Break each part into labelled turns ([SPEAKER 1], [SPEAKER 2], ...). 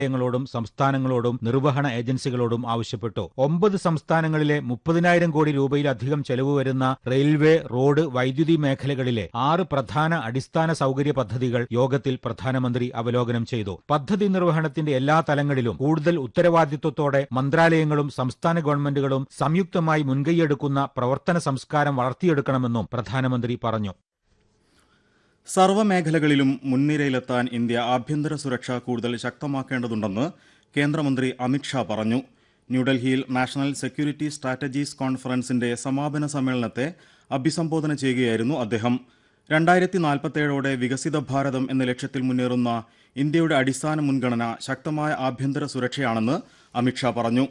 [SPEAKER 1] ങ്ങളോടും സംസ്ഥാനങ്ങളോടും നിർവഹണ ഏജൻസികളോടും ആവശ്യപ്പെട്ടു ഒമ്പത് സംസ്ഥാനങ്ങളിലെ മുപ്പതിനായിരം കോടി രൂപയിലധികം ചെലവ് വരുന്ന റെയിൽവേ റോഡ് വൈദ്യുതി മേഖലകളിലെ ആറ് പ്രധാന അടിസ്ഥാന സൗകര്യ പദ്ധതികൾ യോഗത്തിൽ പ്രധാനമന്ത്രി അവലോകനം ചെയ്തു പദ്ധതി നിർവഹണത്തിന്റെ എല്ലാ തലങ്ങളിലും കൂടുതൽ ഉത്തരവാദിത്വത്തോടെ മന്ത്രാലയങ്ങളും സംസ്ഥാന ഗവൺമെന്റുകളും സംയുക്തമായി മുൻകൈയെടുക്കുന്ന പ്രവർത്തന സംസ്കാരം വളർത്തിയെടുക്കണമെന്നും പ്രധാനമന്ത്രി പറഞ്ഞു
[SPEAKER 2] സർവ്വമേഖലകളിലും മുൻനിരയിലെത്താൻ ഇന്ത്യ ആഭ്യന്തര സുരക്ഷ കൂടുതൽ ശക്തമാക്കേണ്ടതുണ്ടെന്ന് കേന്ദ്രമന്ത്രി അമിത്ഷാ പറഞ്ഞു ന്യൂഡൽഹിയിൽ നാഷണൽ സെക്യൂരിറ്റി സ്ട്രാറ്റജീസ് കോൺഫറൻസിന്റെ സമാപന സമ്മേളനത്തെ അഭിസംബോധന ചെയ്യുകയായിരുന്നു അദ്ദേഹം രണ്ടായിരത്തി നാൽപ്പത്തേഴോടെ വികസിത ഭാരതം എന്ന ലക്ഷ്യത്തിൽ മുന്നേറുന്ന ഇന്ത്യയുടെ അടിസ്ഥാന മുൻഗണന ശക്തമായ ആഭ്യന്തര സുരക്ഷയാണെന്ന് അമിത്ഷാ പറഞ്ഞു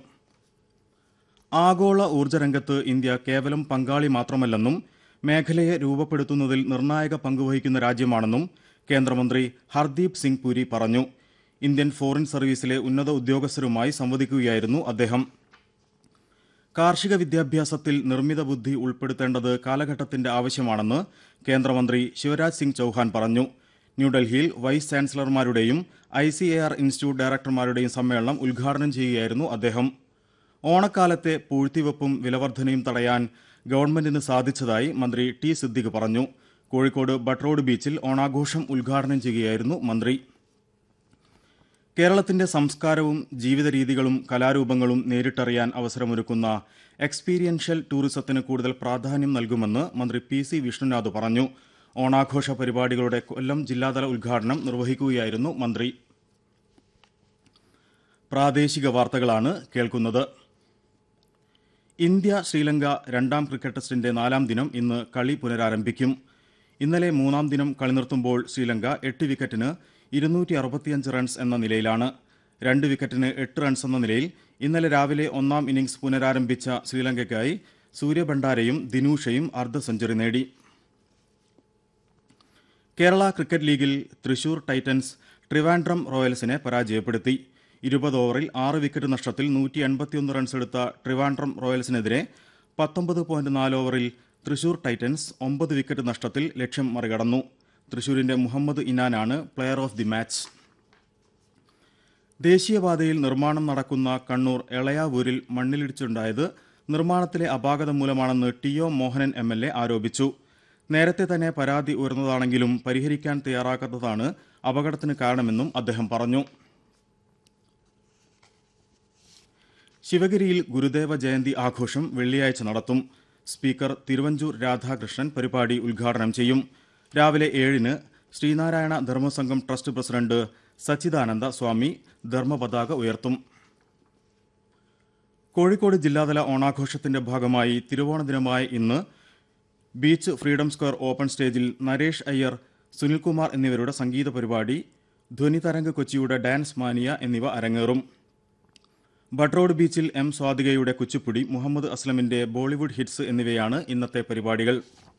[SPEAKER 2] ആഗോള ഊർജ്ജരംഗത്ത് ഇന്ത്യ കേവലം പങ്കാളി മാത്രമല്ലെന്നും മേഖലയെ രൂപപ്പെടുത്തുന്നതിൽ നിർണായക പങ്കുവഹിക്കുന്ന രാജ്യമാണെന്നും കേന്ദ്രമന്ത്രി ഹർദീപ് സിംഗ് പുരി പറഞ്ഞു ഇന്ത്യൻ ഫോറിൻ സർവീസിലെ ഉന്നത ഉദ്യോഗസ്ഥരുമായി സംവദിക്കുകയായിരുന്നു അദ്ദേഹം കാർഷിക വിദ്യാഭ്യാസത്തിൽ നിർമ്മിത ബുദ്ധി ഉൾപ്പെടുത്തേണ്ടത് കാലഘട്ടത്തിന്റെ ആവശ്യമാണെന്ന് കേന്ദ്രമന്ത്രി ശിവരാജ് സിംഗ് ചൌഹാൻ പറഞ്ഞു ന്യൂഡൽഹിയിൽ വൈസ് ചാൻസലർമാരുടെയും I C A R institute ഡയറക്ടർമാരുടെയും സമ്മേളനം ഉദ്ഘാടനം ചെയ്യുകയായിരുന്നു അദ്ദേഹം ഓണക്കാലത്തെ പൂഴ്ത്തിവെപ്പും വിലവർധനയും തടയാൻ ഗവൺമെന്റിന് സാധിച്ചതായി മന്ത്രി ടി സിദ്ദിഖ് പറഞ്ഞു കോഴിക്കോട് ബട്ട്റോഡ് ബീച്ചിൽ ഓണാഘോഷം ഉദ്ഘാടനം ചെയ്യുകയായിരുന്നു മന്ത്രി കേരളത്തിന്റെ സംസ്കാരവും ജീവിത രീതികളും കലാരൂപങ്ങളും നേരിട്ടറിയാൻ അവസരമൊരുക്കുന്ന എക്സ്പീരിയൻഷ്യൽ ടൂറിസത്തിന് കൂടുതൽ പ്രാധാന്യം നൽകുമെന്ന് മന്ത്രി പി സി വിഷ്ണുനാഥ് പറഞ്ഞു ഓണാഘോഷ പരിപാടികളുടെ കൊല്ലം ജില്ലാതല ഉദ്ഘാടനം നിർവഹിക്കുകയായിരുന്നു മന്ത്രി പ്രാദേശിക വാർത്തകളാണ് കേൾക്കുന്നത് ഇന്ത്യ ശ്രീലങ്ക രണ്ടാം ക്രിക്കറ്റ് ടെസ്റ്റിന്റെ നാലാം ദിനം ഇന്ന് കളി പുനരാരംഭിക്കും ഇന്നലെ മൂന്നാം ദിനം കളി നിർത്തുമ്പോൾ ശ്രീലങ്ക എട്ട് വിക്കറ്റിന് ഇരുന്നൂറ്റി അറുപത്തിയഞ്ച് റൺസ് എന്ന നിലയിലാണ് രണ്ട് വിക്കറ്റിന് എട്ട് റൺസ് എന്ന നിലയിൽ ഇന്നലെ രാവിലെ ഒന്നാം ഇന്നിംഗ്സ് പുനരാരംഭിച്ച ശ്രീലങ്കയ്ക്കായി സൂര്യഭണ്ഡാരയും ദിനൂഷയും അർദ്ധ സെഞ്ചുറി നേടി കേരള ക്രിക്കറ്റ് ലീഗിൽ തൃശൂർ ടൈറ്റൻസ് ട്രിവാൻഡ്രം റോയൽസിനെ പരാജയപ്പെടുത്തി ഇരുപത് ഓവറിൽ ആറ് വിക്കറ്റ് നഷ്ടത്തിൽ നൂറ്റി എൺപത്തിയൊന്ന് റൺസ് എടുത്ത ട്രിവാൻഡ്രം റോയൽസിനെതിരെ പത്തൊമ്പത് പോയിന്റ് നാല് ഓവറിൽ തൃശൂർ ടൈറ്റൻസ് ഒമ്പത് വിക്കറ്റ് നഷ്ടത്തിൽ ലക്ഷ്യം മറികടന്നു തൃശൂരിന്റെ മുഹമ്മദ് ഇനാനാണ് പ്ലെയർ ഓഫ് ദി മാച്ച് ദേശീയപാതയിൽ നിർമ്മാണം നടക്കുന്ന കണ്ണൂർ എളയാവൂരിൽ മണ്ണിലിടിച്ചുണ്ടായത് നിർമ്മാണത്തിലെ അപാകത മൂലമാണെന്ന് T O Mohanan M L A ആരോപിച്ചു നേരത്തെ തന്നെ പരാതി ഉയർന്നതാണെങ്കിലും പരിഹരിക്കാൻ തയ്യാറാക്കാത്തതാണ് അപകടത്തിന് കാരണമെന്നും അദ്ദേഹം പറഞ്ഞു ശിവഗിരിയിൽ ഗുരുദേവ ജയന്തി ആഘോഷം വെള്ളിയാഴ്ച നടത്തും സ്പീക്കർ തിരുവഞ്ചൂർ രാധാകൃഷ്ണൻ പരിപാടി ഉദ്ഘാടനം ചെയ്യും രാവിലെ ഏഴിന് ശ്രീനാരായണ ധർമ്മസംഘം ട്രസ്റ്റ് പ്രസിഡന്റ് സച്ചിദാനന്ദ സ്വാമി ധർമ്മപതാക ഉയർത്തും കോഴിക്കോട് ജില്ലാതല ഓണാഘോഷത്തിന്റെ ഭാഗമായി തിരുവോണ ദിനമായ ഇന്ന് ബീച്ച് ഫ്രീഡം സ്ക്വയർ ഓപ്പൺ സ്റ്റേജിൽ നരേഷ് അയ്യർ സുനിൽകുമാർ എന്നിവരുടെ സംഗീത പരിപാടി ധ്വനിതരംഗ് കൊച്ചിയുടെ ഡാൻസ് മാനിയ എന്നിവ അരങ്ങേറും ബട്രോഡ് ബീച്ചിൽ എം സ്വാതികയുടെ കുച്ചിപ്പുടി മുഹമ്മദ് അസ്ലമിന്റെ ബോളിവുഡ് ഹിറ്റ്സ് എന്നിവയാണ് ഇന്നത്തെ പരിപാടികൾ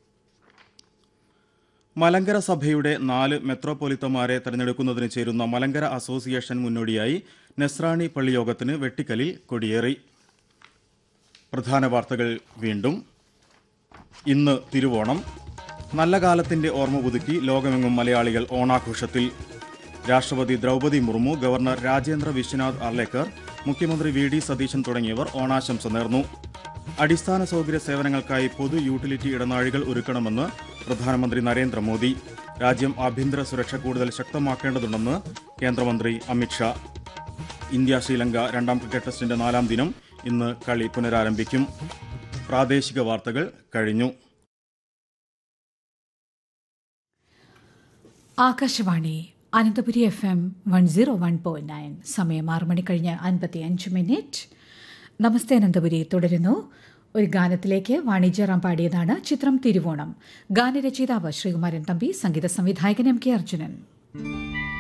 [SPEAKER 2] മലങ്കര സഭയുടെ നാല് മെത്രോപൊലിത്തമാരെ തെരഞ്ഞെടുക്കുന്നതിന് ചേരുന്ന മലങ്കര അസോസിയേഷൻ മുന്നോടിയായി നെസ്രാണി പള്ളിയോഗത്തിന് വെട്ടിക്കലിൽ കൊടിയേറി പ്രധാന വാർത്തകൾ വീണ്ടും ഇന്ന് തിരുവോണം നല്ല കാലത്തിന്റെ ഓർമ്മ പുതുക്കി ലോകമെങ്ങും മലയാളികൾ ഓണാഘോഷത്തിൽ രാഷ്ട്രപതി ദ്രൗപദി മുർമു ഗവർണർ രാജേന്ദ്ര വിശ്വനാഥ് അർലേക്കർ മുഖ്യമന്ത്രി വി ഡി സതീശൻ തുടങ്ങിയവർ ഓണാശംസ നേർന്നു അടിസ്ഥാന സൗകര്യ സേവനങ്ങൾക്കായി പൊതു യൂട്ടിലിറ്റി ഇടനാഴികൾ ഒരുക്കണമെന്ന് പ്രധാനമന്ത്രി നരേന്ദ്രമോദി രാജ്യം ആഭ്യന്തര സുരക്ഷ കൂടുതൽ ശക്തമാക്കേണ്ടതുണ്ടെന്ന് കേന്ദ്രമന്ത്രി അമിത്ഷാ ഇന്ത്യ ശ്രീലങ്ക രണ്ടാം ക്രിക്കറ്റ് ടെസ്റ്റിന്റെ നാലാം ദിനം ഇന്ന് കളി പുനരാരംഭിക്കും പ്രാദേശിക വാർത്തകൾ കഴിഞ്ഞു
[SPEAKER 3] Akashvani Ananthapuri F M one zero one point nine സമയം ആറ് മണി കഴിഞ്ഞ് അൻപത്തി അഞ്ച് മിനിറ്റ് നമസ്തേ അനന്തപുരി തുടരുന്നു ഒരു ഗാനത്തിലേക്ക് വാണിജ്യറാം പാടിയതാണ് ചിത്രം തിരുവോണം ഗാനരചയിതാവ് ശ്രീകുമാരൻ തമ്പി സംഗീത സംവിധായകൻ എം കെ അർജുനൻ